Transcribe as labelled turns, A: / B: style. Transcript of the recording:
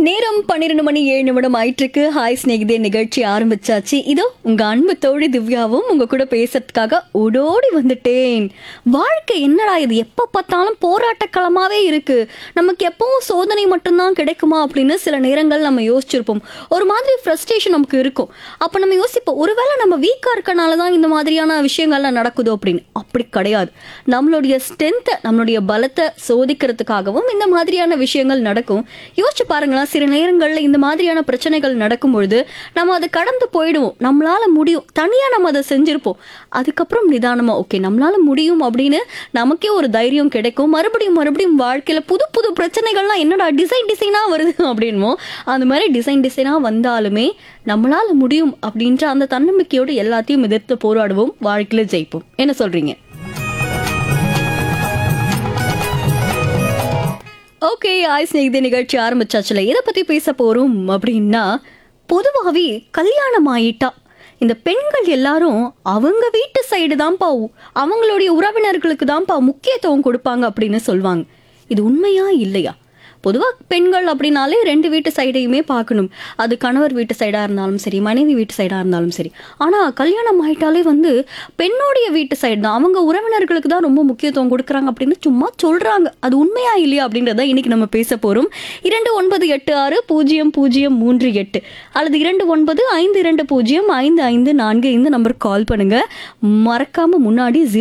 A: நேரம் பன்னிரெண்டு மணி ஏழு நிமிடம் ஆயிட்டிருக்கு ஹாய் ஸ்நேகிதே நிகழ்ச்சி ஆரம்பிச்சாச்சு இதோ உங்க அன்பு தோழி திவ்யாவும் உங்க கூட பேசுறதுக்காக ஓடோடி வந்துட்டேன் வாழ்க்கை என்னடா இது எப்ப பார்த்தாலும் போராட்டக்களமாவே இருக்கு நமக்கு எப்பவும் சோதனை மட்டும்தான் கிடைக்குமா அப்படின்னு சில நேரங்கள் நம்ம யோசிச்சிருப்போம் ஒரு மாதிரி ஃப்ரஸ்ட்ரேஷன் நமக்கு இருக்கும் அப்ப நம்ம யோசிப்போம் ஒருவேளை நம்ம வீக்கா இருக்கனால தான் இந்த மாதிரியான விஷயங்கள்லாம் நடக்குதோ அப்படின்னு அப்படி கிடையாது நம்மளுடைய ஸ்ட்ரென்த்தை நம்மளுடைய பலத்தை சோதிக்கிறதுக்காகவும் இந்த மாதிரியான விஷயங்கள் நடக்கும் யோசிச்சு பாருங்களேன் சில நேரங்களில் இந்த மாதிரியான பிரச்சனைகள் நடக்கும் பொழுது நம்ம அதை கடந்து போயிடுவோம் நம்மளால முடியும் தனியா நம்ம அதை செஞ்சிருப்போம் அதுக்கப்புறம் நிதானமா ஓகே நம்மளால முடியும் அப்படின்னு நமக்கே ஒரு தைரியம் கிடைக்கும் மறுபடியும் மறுபடியும் வாழ்க்கையில புது புது பிரச்சனைகள்லாம் என்னடா டிசைன் டிசைனா வருது அப்படின்மோ அந்த மாதிரி டிசைன் டிசைனா வந்தாலுமே நம்மளால முடியும் அப்படின்ற அந்த தன்னம்பிக்கையோடு எல்லாத்தையும் எதிர்த்து போராடுவோம் வாழ்க்கையில ஜெயிப்போம் என்ன சொல்றீங்க ஓகே ஆய் ஸ்நேகிதி நிகழ்ச்சி ஆரம்பிச்சாச்சுல எதை பத்தி பேச போறோம் அப்படின்னா பொதுவாகவே கல்யாணம் ஆயிட்டா இந்த பெண்கள் எல்லாரும் அவங்க வீட்டு சைடு தான்ப்பா உ- அவங்களுடைய உறவினர்களுக்கு தான்ப்பா முக்கியத்துவம் கொடுப்பாங்க அப்படின்னு சொல்லுவாங்க இது உண்மையா இல்லையா பொதுவாக பெண்கள் அப்படின்னாலே ரெண்டு வீட்டு சைடையுமே பார்க்கணும் அது கணவர் வீட்டு சைடாக இருந்தாலும் சரி மனைவி வீட்டு சைடாக இருந்தாலும் சரி ஆனால் கல்யாணம் ஆயிட்டாலே வந்து பெண்ணுடைய வீட்டு சைடு தான் அவங்க உறவினர்களுக்கு தான் ரொம்ப முக்கியத்துவம் கொடுக்குறாங்க அப்படின்னு சும்மா சொல்கிறாங்க அது உண்மையா இல்லையா அப்படின்றத இன்னைக்கு நம்ம பேச போகிறோம் இரண்டு ஒன்பது எட்டு ஆறு பூஜ்ஜியம் பூஜ்ஜியம் மூன்று எட்டு அல்லது இரண்டு ஒன்பது ஐந்து இரண்டு பூஜ்ஜியம் ஐந்து ஐந்து நான்கு இந்த நம்பருக்கு கால் பண்ணுங்க மறக்காம முன்னாடி